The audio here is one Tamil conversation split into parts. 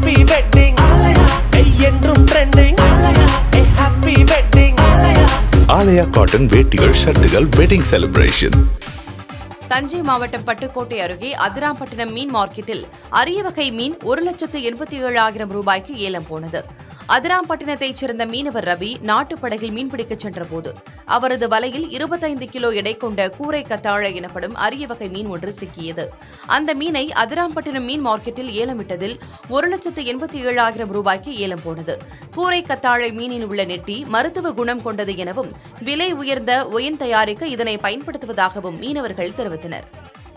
ஹாப்பி வெட்டிங் என்றும் trending happy wedding Aalaya cotton வேட்டிகள் ஷர்ட்டுகள் வெட்டிங் செலிப்ரேஷன் தஞ்சை மாவட்டம் பட்டுக்கோட்டை அருகே அதிராம்பட்டினம் மீன் மார்க்கெட்டில் அரிய வகை மீன் ஒரு லட்சத்து எண்பத்தி ஏழாயிரம் ரூபாய்க்கு ஏலம் போனது அதிராம்பட்டினத்தைச் சேர்ந்த மீனவர் ரவி நாட்டுப்படகில் மீன்பிடிக்கச் சென்றபோது அவரது வலையில் இருபத்தைந்து கிலோ எடை கொண்ட கூரை கத்தாழை எனப்படும் அரிய வகை மீன் ஒன்று சிக்கியது அந்த மீனை அதிராம்பட்டினம் மீன் மார்க்கெட்டில் ஏலமிட்டதில் ஒரு லட்சத்து எண்பத்தி ஏழாயிரம் ரூபாய்க்கு ஏலம் போனது கூரை கத்தாழை மீனில் உள்ள நெட்டி மருத்துவ குணம் கொண்டது எனவும் விலை உயர்ந்த ஒயின் தயாரிக்க இதனை பயன்படுத்துவதாகவும் மீனவர்கள் தெரிவித்தனர்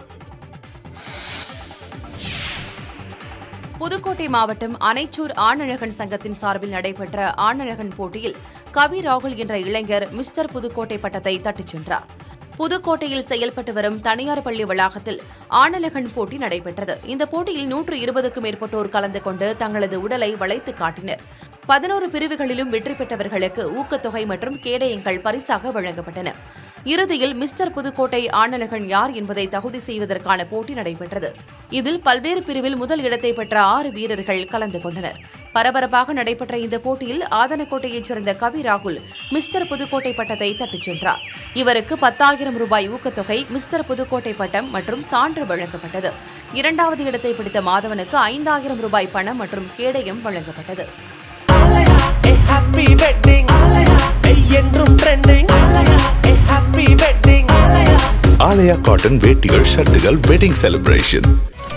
புதுக்கோட்டை மாவட்டம் அனைச்சூர் ஆணழகன் சங்கத்தின் சார்பில் நடைபெற்ற ஆணழகன் போட்டியில் கவி ராகுல் என்ற இளைஞர் மிஸ்டர் புதுக்கோட்டை பட்டத்தை தட்டிச் சென்றார் புதுக்கோட்டையில் செயல்பட்டு வரும் தனியார் பள்ளி வளாகத்தில் ஆணழகன் போட்டி நடைபெற்றது இந்த போட்டியில் நூற்று இருபதுக்கும் மேற்பட்டோர் கலந்து கொண்டு தங்களது உடலை வளைத்து காட்டினர் பதினோரு பிரிவுகளிலும் வெற்றி பெற்றவர்களுக்கு ஊக்கத்தொகை மற்றும் கேடயங்கள் பரிசாக வழங்கப்பட்டன இறுதியில் மிஸ்டர் புதுக்கோட்டை ஆணழகன் யார் என்பதை தகுதி செய்வதற்கான போட்டி நடைபெற்றது இதில் பல்வேறு பிரிவில் முதல் இடத்தை பெற்ற ஆறு வீரர்கள் கலந்து கொண்டனர் பரபரப்பாக நடைபெற்ற இந்த போட்டியில் ஆதனக்கோட்டையைச் சேர்ந்த கவி ராகுல் மிஸ்டர் புதுக்கோட்டை பட்டத்தை தட்டிச் சென்றார் இவருக்கு பத்தாயிரம் ரூபாய் ஊக்கத்தொகை மிஸ்டர் புதுக்கோட்டை பட்டம் மற்றும் சான்று வழங்கப்பட்டது இரண்டாவது இடத்தை பிடித்த மாதவனுக்கு ஐந்தாயிரம் ரூபாய் பணம் மற்றும் கேடயம் வழங்கப்பட்டது ஹாப்பி வெட்டிங் என்றும் trending happy wedding Aalaya cotton வேட்டிகள் ஷர்ட்டுகள் வெட்டிங் செலிப்ரேஷன்